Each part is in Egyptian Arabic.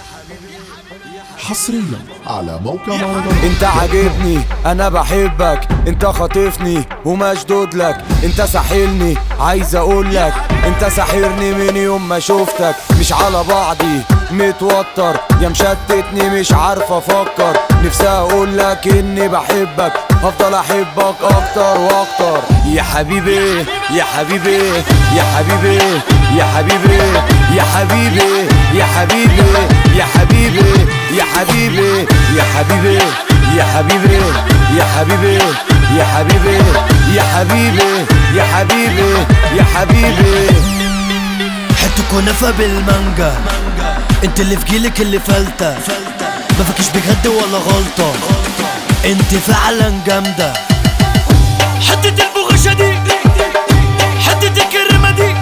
حصريا على موقع مهرجانات انت عاجبني انا بحبك انت خاطفني ومشدود لك انت ساحلني عايز اقول لك انت ساحرني من يوم ما شفتك مش على بعضي متوتر يا مشتتني مش عارف افكر نفسي اقول لك اني بحبك هفضل احبك اكتر واكتر يا حبيبي يا حبيبي يا حبيبي يا حبيبي يا حبيبي يا حبيبي يا حبيبي يا حبيبي يا حبيبي يا حبيبي يا حبيبي يا حبيبي يا حبيبي يا حبيبي يا حبيبي حتة كنافة بالمانجا انت اللي في جيلك اللي فلتة ما فاكش بجد ولا غلطة انت فعلا جامدة حتة البغشة دي حتة الكريمة دي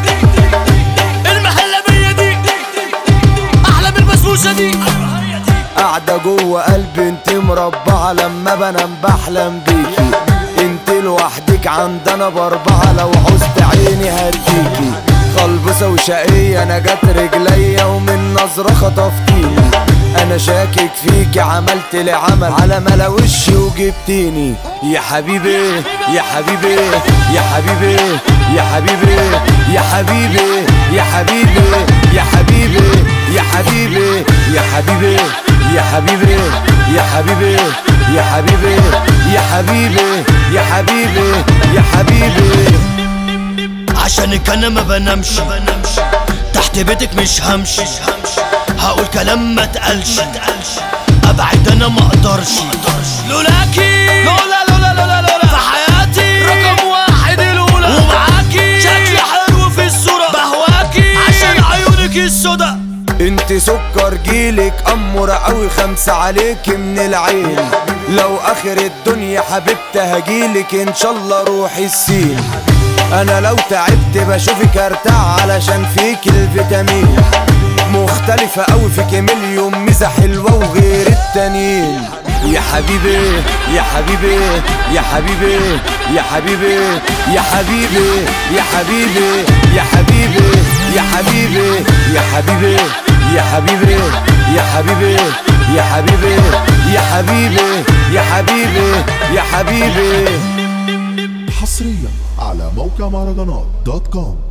المهلبية دي احلى من البسبوسة دي قاعدة جوه قلبي انت مربعة لما بنام بحلم بيكي انت لوحدك عندنا باربعة لو عوزت عيني هديكي خلبصة وشقية انا جت رجليا ومن نظرة خطفتيني انا شاكك فيكي عملت لي عمل على ملا وشي وجبتيني يا حبيبي يا حبيبي يا حبيبي يا حبيبي يا حبيبي يا حبيبي يا حبيبي يا حبيبي يا حبيبي يا حبيبي يا حبيبي يا حبيبي يا حبيبي يا حبيبي يا حبيبي عشانك انا ما بنامش تحت بيتك مش همشي هقول كلام ما تقلش ابعد انا ما اقدرش لولاكي لولا لولا لولا لولا في حياتي رقم واحد الاولى ومعاكي شكلي حلو في الصوره بهواكي عشان عيونك السودا انت سكر جيلك امور قوي خمسة عليك من العين لو اخر الدنيا حبيبتي هجيلك ان شاء الله روحي السين انا لو تعبت بشوفك ارتاح علشان فيك الفيتامين مختلفة قوي فيك مليون ميزة حلوة وغير التانيين يا حبيبي يا حبيبي يا حبيبي يا حبيبي يا حبيبي يا حبيبي يا حبيبي يا حبيبي يا حبيبي يا حبيبي يا حبيبي يا حبيبي يا حبيبي يا حبيبي يا حبيبي حصريا على موقع مهرجانات دوت كوم